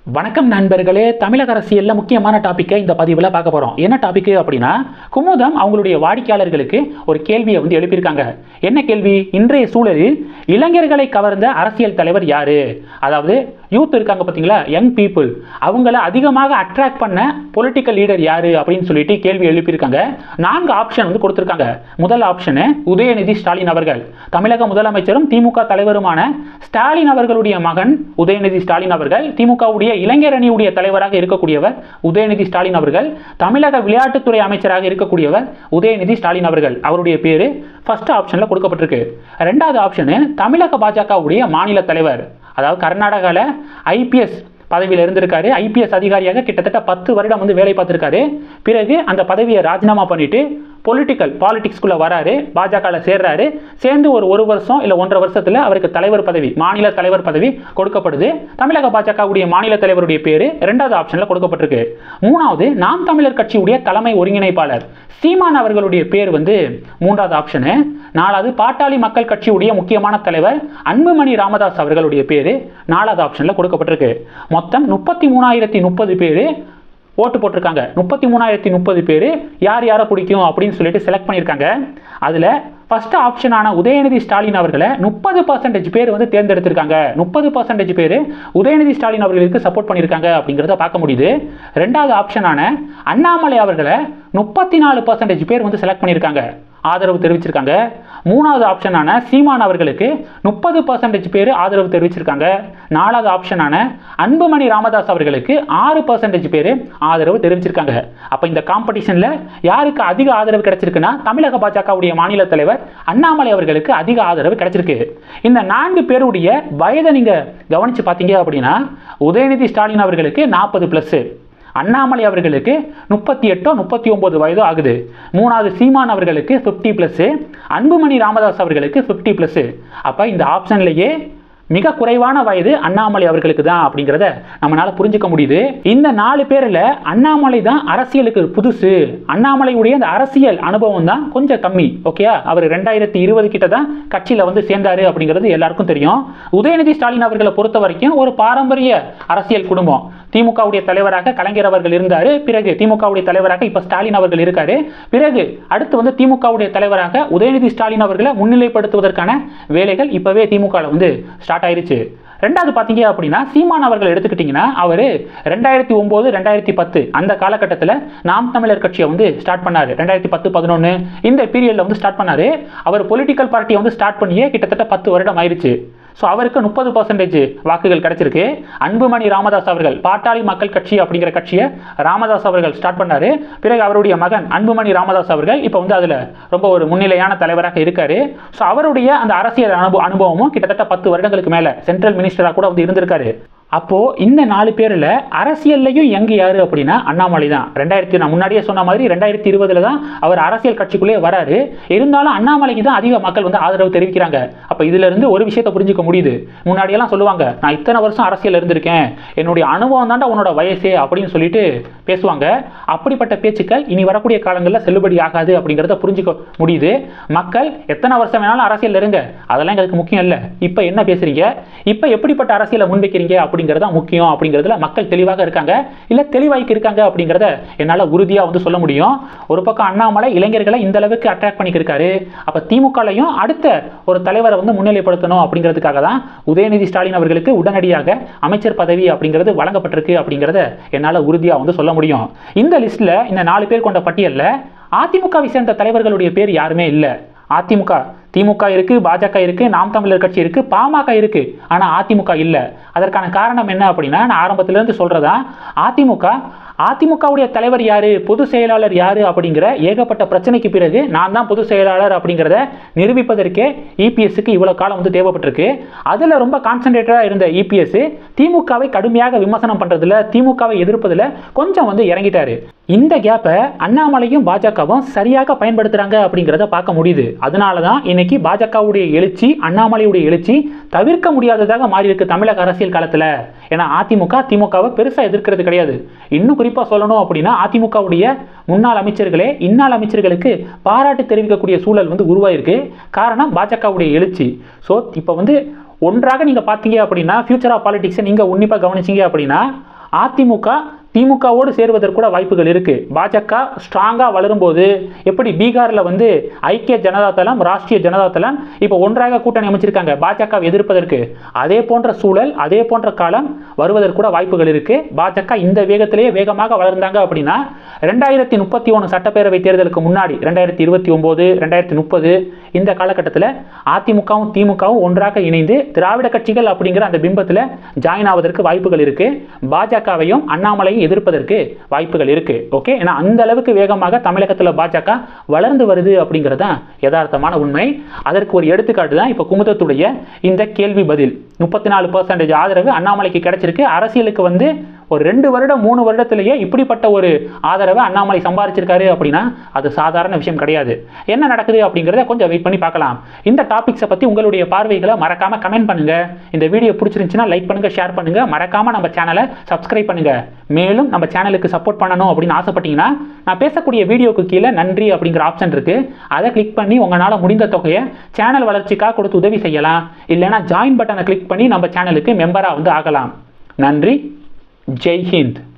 வணக்கம் நண்பர்களே தமிழக அரசியலில் முக்கியமான டாப்பிக்கை இந்த பதிவில் பார்க்க போகிறோம் என்ன டாபிக் அப்படின்னா குமுதம் அவங்களுடைய வாடிக்கையாளர்களுக்கு ஒரு கேள்வியை வந்து எழுப்பியிருக்காங்க என்ன கேள்வி இன்றைய சூழலில் இளைஞர்களை கவர்ந்த அரசியல் தலைவர் யாரு அதாவது யூத் இருக்காங்க பார்த்தீங்களா யங் பீப்புள் அவங்கள அதிகமாக அட்ராக்ட் பண்ண பொலிட்டிக்கல் லீடர் யாரு அப்படின்னு சொல்லிட்டு கேள்வி எழுப்பியிருக்காங்க நான்கு ஆப்ஷன் வந்து கொடுத்துருக்காங்க முதல் ஆப்ஷனு உதயநிதி ஸ்டாலின் அவர்கள் தமிழக முதலமைச்சரும் திமுக தலைவருமான ஸ்டாலின் அவர்களுடைய மகன் உதயநிதி ஸ்டாலின் அவர்கள் திமுகவுடைய இளைஞர் அணியுடைய தலைவராக இருக்கக்கூடியவர் உதயநிதி ஸ்டாலின் அவர்கள் தமிழக விளையாட்டுத்துறை அமைச்சராக இருக்கக்கூடியவர் உதயநிதி ஸ்டாலின் அவர்கள் அவருடைய பேரு ஃபர்ஸ்ட் ஆப்ஷன்ல கொடுக்கப்பட்டிருக்கு ரெண்டாவது ஆப்ஷனு தமிழக பாஜகவுடைய மாநில தலைவர் அதாவது கர்நாடகாவில் ஐபிஎஸ் பதவியில் இருந்திருக்காரு ஐபிஎஸ் அதிகாரியாக கிட்டத்தட்ட பத்து வருடம் வந்து வேலை பார்த்திருக்காரு பிறகு அந்த பதவியை ராஜினாமா பண்ணிட்டு பொலிட்டிக்கல் பாலிடிக்ஸ்குள்ளே வராரு பாஜகவில் சேர்றாரு சேர்ந்து ஒரு ஒரு வருஷம் இல்லை ஒன்றரை வருஷத்தில் அவருக்கு தலைவர் பதவி மாநில தலைவர் பதவி கொடுக்கப்படுது தமிழக பாஜகவுடைய மாநில தலைவருடைய பேர் ரெண்டாவது ஆப்ஷனில் கொடுக்கப்பட்டிருக்கு மூணாவது நாம் தமிழர் கட்சியுடைய தலைமை ஒருங்கிணைப்பாளர் சீமான் அவர்களுடைய பேர் வந்து மூன்றாவது ஆப்ஷனு நாலாவது பாட்டாளி மக்கள் கட்சியுடைய முக்கியமான தலைவர் அன்புமணி ராமதாஸ் அவர்களுடைய பேர் நாலாவது ஆப்ஷனில் கொடுக்கப்பட்டிருக்கு மொத்தம் முப்பத்தி மூணாயிரத்தி முப்பது பேர் ஓட்டு போட்டிருக்காங்க முப்பத்தி மூணாயிரத்தி முப்பது பேர் யார் யாரை பிடிக்கும் அப்படின்னு சொல்லிட்டு செலக்ட் பண்ணியிருக்காங்க அதில் ஃபர்ஸ்ட் ஆப்ஷனான உதயநிதி ஸ்டாலின் அவர்களை முப்பது பர்சன்டேஜ் பேர் வந்து தேர்ந்தெடுத்திருக்காங்க முப்பது பர்சன்டேஜ் பேர் உதயநிதி ஸ்டாலின் அவர்களுக்கு சப்போர்ட் பண்ணியிருக்காங்க அப்படிங்கிறத பார்க்க முடியுது ரெண்டாவது ஆப்ஷனான அண்ணாமலை அவர்களை முப்பத்தி நாலு பர்சன்டேஜ் பேர் வந்து செலக்ட் பண்ணியிருக்காங்க ஆதரவு தெரிவிச்சிருக்காங்க மூணாவது ஆப்ஷனான சீமான் அவர்களுக்கு முப்பது பர்சன்டேஜ் பேர் ஆதரவு தெரிவிச்சிருக்காங்க நாலாவது ஆப்ஷனான அன்புமணி ராமதாஸ் அவர்களுக்கு ஆறு பர்சன்டேஜ் பேர் ஆதரவு தெரிவிச்சிருக்காங்க அப்போ இந்த காம்படிஷனில் யாருக்கு அதிக ஆதரவு கிடைச்சிருக்குன்னா தமிழக பாஜகவுடைய மாநில தலைவர் அண்ணாமலை அவர்களுக்கு அதிக ஆதரவு கிடைச்சிருக்கு இந்த நான்கு பேருடைய வயதை நீங்கள் கவனித்து பார்த்தீங்க அப்படின்னா உதயநிதி ஸ்டாலின் அவர்களுக்கு நாற்பது ப்ளஸ்ஸு அண்ணாமலை அவர்களுக்கு முப்பத்தி எட்டோ முப்பத்தி ஒன்பது வயதோ ஆகுது மூணாவது சீமான் அவர்களுக்கு ஃபிஃப்டி ப்ளஸ்ஸு அன்புமணி ராமதாஸ் அவர்களுக்கு ஃபிஃப்டி ப்ளஸ்ஸு அப்போ இந்த ஆப்ஷன்லேயே மிக குறைவான வயது அண்ணாமலை அவர்களுக்கு தான் அப்படிங்கிறத நம்மளால புரிஞ்சுக்க முடியுது இந்த நாலு பேரில் அண்ணாமலை தான் அரசியலுக்கு புதுசு அண்ணாமலையுடைய அந்த அரசியல் அனுபவம் தான் கொஞ்சம் கம்மி ஓகேயா அவர் ரெண்டாயிரத்தி இருபது கிட்ட தான் கட்சியில் வந்து சேர்ந்தாரு அப்படிங்கிறது எல்லாருக்கும் தெரியும் உதயநிதி ஸ்டாலின் அவர்களை பொறுத்த வரைக்கும் ஒரு பாரம்பரிய அரசியல் குடும்பம் திமுகவுடைய தலைவராக கலைஞர் அவர்கள் இருந்தார் பிறகு திமுகவுடைய தலைவராக இப்போ ஸ்டாலின் அவர்கள் இருக்காரு பிறகு அடுத்து வந்து திமுகவுடைய தலைவராக உதயநிதி ஸ்டாலின் அவர்களை முன்னிலைப்படுத்துவதற்கான வேலைகள் இப்போவே திமுகவில் வந்து ஸ்டார்ட் ஆயிருச்சு ரெண்டாவது பார்த்தீங்க அப்படின்னா சீமான் அவர்கள் எடுத்துக்கிட்டிங்கன்னா அவர் ரெண்டாயிரத்தி ஒம்பது ரெண்டாயிரத்தி பத்து அந்த காலகட்டத்தில் நாம் தமிழர் கட்சியை வந்து ஸ்டார்ட் பண்ணார் ரெண்டாயிரத்தி பத்து பதினொன்று இந்த பீரியடில் வந்து ஸ்டார்ட் பண்ணார் அவர் பொலிட்டிக்கல் பார்ட்டியை வந்து ஸ்டார்ட் பண்ணியே கிட்டத்தட்ட பத்து வருடம் ஆயிருச்சு ஸோ அவருக்கு முப்பது பர்சன்டேஜ் வாக்குகள் கிடைச்சிருக்கு அன்புமணி ராமதாஸ் அவர்கள் பாட்டாளி மக்கள் கட்சி அப்படிங்கிற கட்சியை ராமதாஸ் அவர்கள் ஸ்டார்ட் பண்ணாரு பிறகு அவருடைய மகன் அன்புமணி ராமதாஸ் அவர்கள் இப்போ வந்து அதில் ரொம்ப ஒரு முன்னிலையான தலைவராக இருக்காரு ஸோ அவருடைய அந்த அரசியல் அனுபவ அனுபவமும் கிட்டத்தட்ட பத்து வருடங்களுக்கு மேலே சென்ட்ரல் மினிஸ்டராக கூட வந்து இருந்திருக்காரு அப்போ இந்த நாலு பேரில் அரசியல்லையும் எங்க யாரு அப்படின்னா அண்ணாமலை தான் ரெண்டாயிரத்தி நான் முன்னாடியே சொன்ன மாதிரி ரெண்டாயிரத்தி இருபதுல தான் அவர் அரசியல் கட்சிக்குள்ளே வராரு இருந்தாலும் அண்ணாமலைக்கு தான் அதிக மக்கள் வந்து ஆதரவு தெரிவிக்கிறாங்க அப்போ இதுல இருந்து ஒரு விஷயத்தை புரிஞ்சுக்க முடியுது முன்னாடியெல்லாம் சொல்லுவாங்க நான் இத்தனை வருஷம் அரசியல் இருந்திருக்கேன் என்னுடைய அனுபவம் தாண்டா உன்னோட வயசே அப்படின்னு சொல்லிட்டு பேசுவாங்க அப்படிப்பட்ட பேச்சுக்கள் இனி வரக்கூடிய காலங்களில் செல்லுபடி ஆகாது அப்படிங்கிறத புரிஞ்சுக்க முடியுது மக்கள் எத்தனை வருஷம் வேணாலும் அரசியல் இருங்க அதெல்லாம் எங்களுக்கு முக்கியம் இல்லை இப்போ என்ன பேசுறீங்க இப்போ எப்படிப்பட்ட அரசியலை முன்வைக்கிறீங்க அப்படிங்கிறது தான் முக்கியம் அப்படிங்கிறதுல மக்கள் தெளிவாக இருக்காங்க இல்லை தெளிவாய்க்கு இருக்காங்க அப்படிங்கிறத என்னால் உறுதியாக வந்து சொல்ல முடியும் ஒரு பக்கம் அண்ணாமலை இளைஞர்களை இந்த அளவுக்கு அட்ராக்ட் பண்ணிக்கிருக்காரு அப்போ திமுகலையும் அடுத்த ஒரு தலைவரை வந்து முன்னிலைப்படுத்தணும் அப்படிங்கிறதுக்காக தான் உதயநிதி ஸ்டாலின் அவர்களுக்கு உடனடியாக அமைச்சர் பதவி அப்படிங்கிறது வழங்கப்பட்டிருக்கு அப்படிங்கிறத என்னால் உறுதியாக வந்து சொல்ல முடியும் இந்த லிஸ்ட்டில் இந்த நாலு பேர் கொண்ட பட்டியலில் அதிமுகவை சேர்ந்த தலைவர்களுடைய பேர் யாருமே இல்லை அதிமுக திமுக இருக்கு பாஜக இருக்கு நாம் தமிழர் கட்சி இருக்கு பாமக இருக்கு ஆனா அதிமுக இல்ல அதற்கான காரணம் என்ன அப்படின்னா நான் ஆரம்பத்துல இருந்து சொல்றதா அதிமுக அதிமுகவுடைய தலைவர் யாரு பொதுச் செயலாளர் யாரு அப்படிங்கிற ஏகப்பட்ட பிரச்சனைக்கு பிறகு நான் தான் பொதுச் செயலாளர் அப்படிங்கிறத நிரூபிப்பதற்கே இபிஎஸ்க்கு இவ்வளவு காலம் வந்து தேவைப்பட்டிருக்கு அதுல ரொம்ப கான்சென்ட்ரேட்டடா இருந்த இபிஎஸ் திமுகவை கடுமையாக விமர்சனம் பண்றதுல திமுகவை எதிர்ப்பதுல கொஞ்சம் வந்து இறங்கிட்டாரு இந்த கேப்பை அண்ணாமலையும் பாஜகவும் சரியாக பயன்படுத்துறாங்க அப்படிங்கிறத பார்க்க முடியுது அதனால தான் இன்னைக்கு பாஜகவுடைய எழுச்சி அண்ணாமலையுடைய எழுச்சி தவிர்க்க முடியாததாக மாறி இருக்கு தமிழக அரசியல் காலத்தில் ஏன்னா அதிமுக திமுகவை பெருசாக எதிர்க்கிறது கிடையாது இன்னும் குறிப்பாக சொல்லணும் அப்படின்னா அதிமுகவுடைய முன்னாள் அமைச்சர்களே இன்னாள் அமைச்சர்களுக்கு பாராட்டு தெரிவிக்கக்கூடிய சூழல் வந்து உருவாயிருக்கு காரணம் பாஜகவுடைய எழுச்சி ஸோ இப்போ வந்து ஒன்றாக நீங்கள் பார்த்தீங்க அப்படின்னா ஃபியூச்சர் ஆஃப் பாலிடிக்ஸை நீங்கள் உன்னிப்பாக கவனிச்சீங்க அப்படின்னா அதிமுக திமுகவோடு சேருவதற்கு கூட வாய்ப்புகள் இருக்கு பாஜக ஸ்ட்ராங்காக வளரும்போது எப்படி பீகாரில் வந்து ஐக்கிய ஜனதா தளம் ராஷ்டிரிய ஜனதா தளம் இப்போ ஒன்றாக கூட்டணி அமைச்சிருக்காங்க பாஜக எதிர்ப்பதற்கு அதே போன்ற சூழல் அதே போன்ற காலம் வருவதற்கு கூட வாய்ப்புகள் இருக்கு பாஜக இந்த வேகத்திலேயே வேகமாக வளர்ந்தாங்க அப்படின்னா ரெண்டாயிரத்தி முப்பத்தி ஒன்று சட்டப்பேரவை தேர்தலுக்கு முன்னாடி ரெண்டாயிரத்தி இருபத்தி ஒன்பது ரெண்டாயிரத்தி முப்பது இந்த காலகட்டத்தில் அதிமுகவும் திமுகவும் ஒன்றாக இணைந்து திராவிட கட்சிகள் அப்படிங்கிற அந்த பிம்பத்தில் ஜாயின் ஆவதற்கு வாய்ப்புகள் இருக்கு பாஜகவையும் அண்ணாமலையும் எதிர்ப்பதற்கு வாய்ப்புகள் இருக்கு ஓகே ஏன்னா அந்த அளவுக்கு வேகமாக தமிழகத்தில் பாஜக வளர்ந்து வருது அப்படிங்கிறது தான் யதார்த்தமான உண்மை அதற்கு ஒரு எடுத்துக்காட்டு தான் இப்போ குமுதத்துடைய இந்த கேள்வி பதில் முப்பத்தி நாலு பர்சன்டேஜ் ஆதரவு அண்ணாமலைக்கு கிடைச்சிருக்கு அரசியலுக்கு வந்து ஒரு ரெண்டு வருடம் மூணு வருடத்திலேயே இப்படிப்பட்ட ஒரு ஆதரவை அண்ணாமலை சம்பாதிச்சிருக்காரு அப்படின்னா அது சாதாரண விஷயம் கிடையாது என்ன நடக்குது அப்படிங்கிறத கொஞ்சம் வெயிட் பண்ணி பார்க்கலாம் இந்த டாபிக்ஸை பற்றி உங்களுடைய பார்வைகளை மறக்காம கமெண்ட் பண்ணுங்க இந்த வீடியோ பிடிச்சிருந்துச்சுன்னா லைக் பண்ணுங்க ஷேர் பண்ணுங்க மறக்காம நம்ம சேனலை சப்ஸ்கிரைப் பண்ணுங்க மேலும் நம்ம சேனலுக்கு சப்போர்ட் பண்ணணும் அப்படின்னு ஆசைப்பட்டீங்கன்னா நான் பேசக்கூடிய வீடியோக்கு கீழே நன்றி அப்படிங்கிற ஆப்ஷன் இருக்கு அதை கிளிக் பண்ணி உங்களால் முடிந்த தொகையை சேனல் வளர்ச்சிக்காக கொடுத்து உதவி செய்யலாம் இல்லைன்னா ஜாயின் பட்டனை கிளிக் பண்ணி நம்ம சேனலுக்கு மெம்பராக வந்து ஆகலாம் நன்றி ஜெய் ஹிந்த்